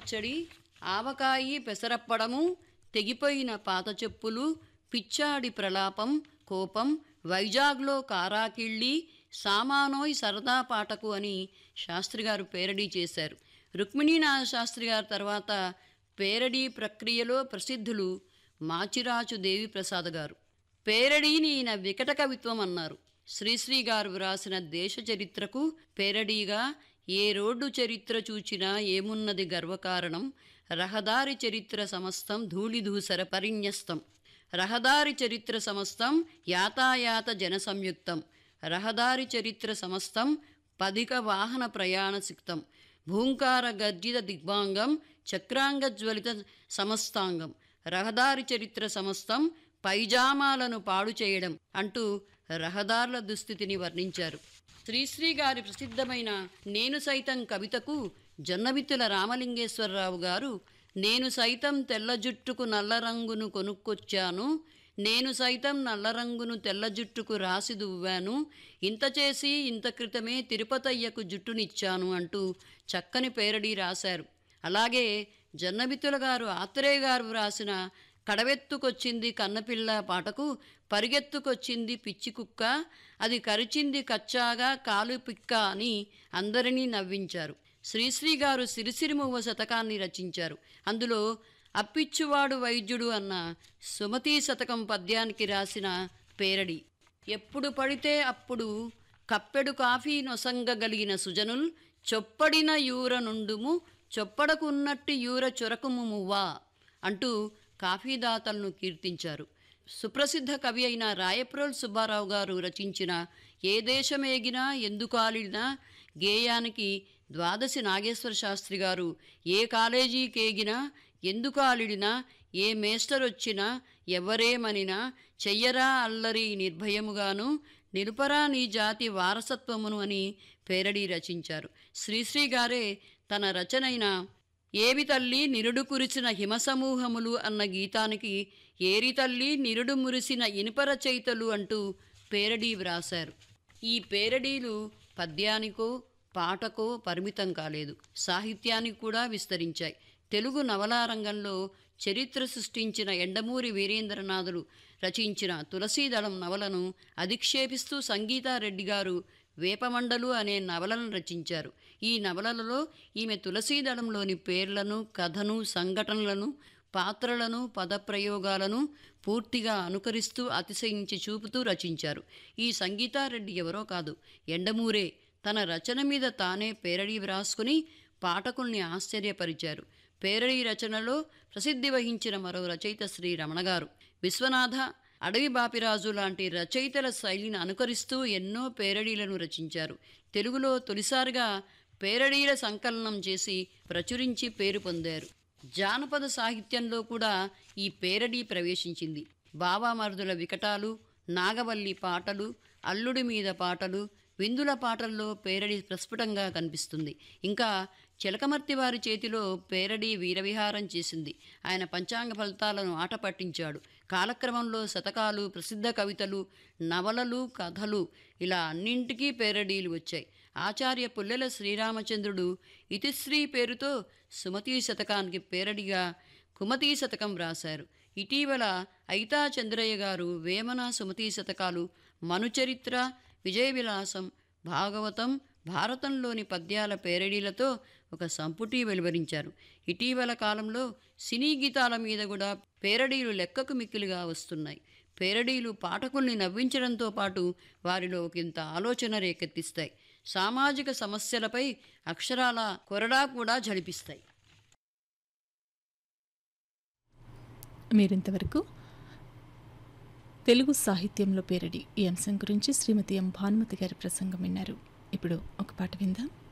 పచ్చడి ఆవకాయి పెసరప్పడము తెగిపోయిన పాత చెప్పులు పిచ్చాడి ప్రలాపం కోపం వైజాగ్లో కారాకిళ్ళి సామానోయ్ సరదా పాటకు అని శాస్త్రి గారు పేరడీ చేశారు రుక్మిణీనాథ శాస్త్రి గారి తర్వాత పేరడీ ప్రక్రియలో ప్రసిద్ధులు మాచిరాచు దేవి ప్రసాద్ గారు పేరడీని ఈయన వికట కవిత్వం అన్నారు శ్రీశ్రీ గారు వ్రాసిన దేశ చరిత్రకు పేరడీగా ఏ రోడ్డు చరిత్ర చూచినా ఏమున్నది గర్వకారణం రహదారి చరిత్ర సమస్తం ధూళిధూసర పరిన్యస్తం రహదారి చరిత్ర సమస్తం యాతాయాత జన సంయుక్తం రహదారి చరిత్ర సమస్తం పదిక వాహన ప్రయాణ సిక్తం భూంకార గర్జిత దిగ్భాంగం చక్రాంగజ్వలిత సమస్తాంగం రహదారి చరిత్ర సమస్తం పైజామాలను పాడు చేయడం అంటూ రహదారుల దుస్థితిని వర్ణించారు శ్రీశ్రీ గారి ప్రసిద్ధమైన నేను సైతం కవితకు జొన్నవిత్తుల రామలింగేశ్వరరావు గారు నేను సైతం తెల్ల జుట్టుకు నల్ల రంగును కొనుక్కొచ్చాను నేను సైతం నల్ల రంగును తెల్ల జుట్టుకు రాసి దువ్వాను ఇంత చేసి ఇంత క్రితమే తిరుపతయ్యకు జుట్టునిచ్చాను అంటూ చక్కని పేరడీ రాశారు అలాగే జొన్నవిత్తుల గారు ఆత్రేయ గారు వ్రాసిన కడవెత్తుకొచ్చింది కన్నపిల్ల పాటకు పరిగెత్తుకొచ్చింది పిచ్చి కుక్క అది కరిచింది కచ్చాగా కాలు పిక్క అని అందరినీ నవ్వించారు శ్రీశ్రీ గారు సిరిసిరిమువ్వ శతకాన్ని రచించారు అందులో అప్పిచ్చువాడు వైద్యుడు అన్న సుమతీ శతకం పద్యానికి రాసిన పేరడి ఎప్పుడు పడితే అప్పుడు కప్పెడు కాఫీ నొసంగగలిగిన సుజనుల్ చొప్పడిన యూర నుండుము చొప్పడకున్నట్టి యూర చొరకుము మువ్వా అంటూ కాఫీదాతలను కీర్తించారు సుప్రసిద్ధ కవి అయిన రాయప్రోల్ సుబ్బారావు గారు రచించిన ఏ దేశమేగినా ఎందుకాలినా గేయానికి ద్వాదశి నాగేశ్వర శాస్త్రి గారు ఏ కాలేజీకేగినా ఎందుకాలిడినా ఏ మేస్టర్ వచ్చినా ఎవరేమనినా చెయ్యరా అల్లరి నిర్భయముగాను నిలుపరా నీ జాతి వారసత్వమును అని పేరడీ రచించారు శ్రీశ్రీ గారే తన రచనైన ఏవి తల్లి నిరుడు కురిసిన హిమసమూహములు అన్న గీతానికి ఏరి తల్లి నిరుడు మురిసిన ఇనుపర చైతలు అంటూ పేరడీ వ్రాశారు ఈ పేరడీలు పద్యానికో పాటకో పరిమితం కాలేదు సాహిత్యానికి కూడా విస్తరించాయి తెలుగు నవలా రంగంలో చరిత్ర సృష్టించిన ఎండమూరి వీరేంద్రనాథులు రచించిన తులసీదళం నవలను అధిక్షేపిస్తూ సంగీతారెడ్డి గారు వేపమండలు అనే నవలను రచించారు ఈ నవలలలో ఈమె తులసీదళంలోని పేర్లను కథను సంఘటనలను పాత్రలను పదప్రయోగాలను పూర్తిగా అనుకరిస్తూ అతిశయించి చూపుతూ రచించారు ఈ సంగీతారెడ్డి ఎవరో కాదు ఎండమూరే తన రచన మీద తానే పేరడీ వ్రాసుకుని పాఠకుల్ని ఆశ్చర్యపరిచారు పేరడీ రచనలో ప్రసిద్ధి వహించిన మరో రచయిత శ్రీ రమణ గారు విశ్వనాథ అడవి బాపిరాజు లాంటి రచయితల శైలిని అనుకరిస్తూ ఎన్నో పేరడీలను రచించారు తెలుగులో తొలిసారిగా పేరడీల సంకలనం చేసి ప్రచురించి పేరు పొందారు జానపద సాహిత్యంలో కూడా ఈ పేరడీ ప్రవేశించింది బావామరుదుల వికటాలు నాగవల్లి పాటలు అల్లుడి మీద పాటలు విందుల పాటల్లో పేరడి ప్రస్ఫుటంగా కనిపిస్తుంది ఇంకా చిలకమర్తి వారి చేతిలో పేరడి వీరవిహారం చేసింది ఆయన పంచాంగ ఫలితాలను ఆట పట్టించాడు కాలక్రమంలో శతకాలు ప్రసిద్ధ కవితలు నవలలు కథలు ఇలా అన్నింటికీ పేరడీలు వచ్చాయి ఆచార్య పుల్లెల శ్రీరామచంద్రుడు ఇతిశ్రీ పేరుతో సుమతీ శతకానికి పేరడిగా కుమతీ శతకం రాశారు ఇటీవల అయితా చంద్రయ్య గారు వేమన సుమతీ శతకాలు మనుచరిత్ర విజయ విలాసం భాగవతం భారతంలోని పద్యాల పేరడీలతో ఒక సంపుటి వెలువరించారు ఇటీవల కాలంలో సినీ గీతాల మీద కూడా పేరడీలు లెక్కకు మిక్కిలిగా వస్తున్నాయి పేరడీలు పాఠకుల్ని నవ్వించడంతో పాటు వారిలో ఒకంత ఆలోచన రేకెత్తిస్తాయి సామాజిక సమస్యలపై అక్షరాల కొరడా కూడా జడిపిస్తాయి మీరింతవరకు తెలుగు సాహిత్యంలో పేరడి ఈ అంశం గురించి శ్రీమతి ఎం భానుమతి గారి ప్రసంగం విన్నారు ఇప్పుడు ఒక పాట విందాం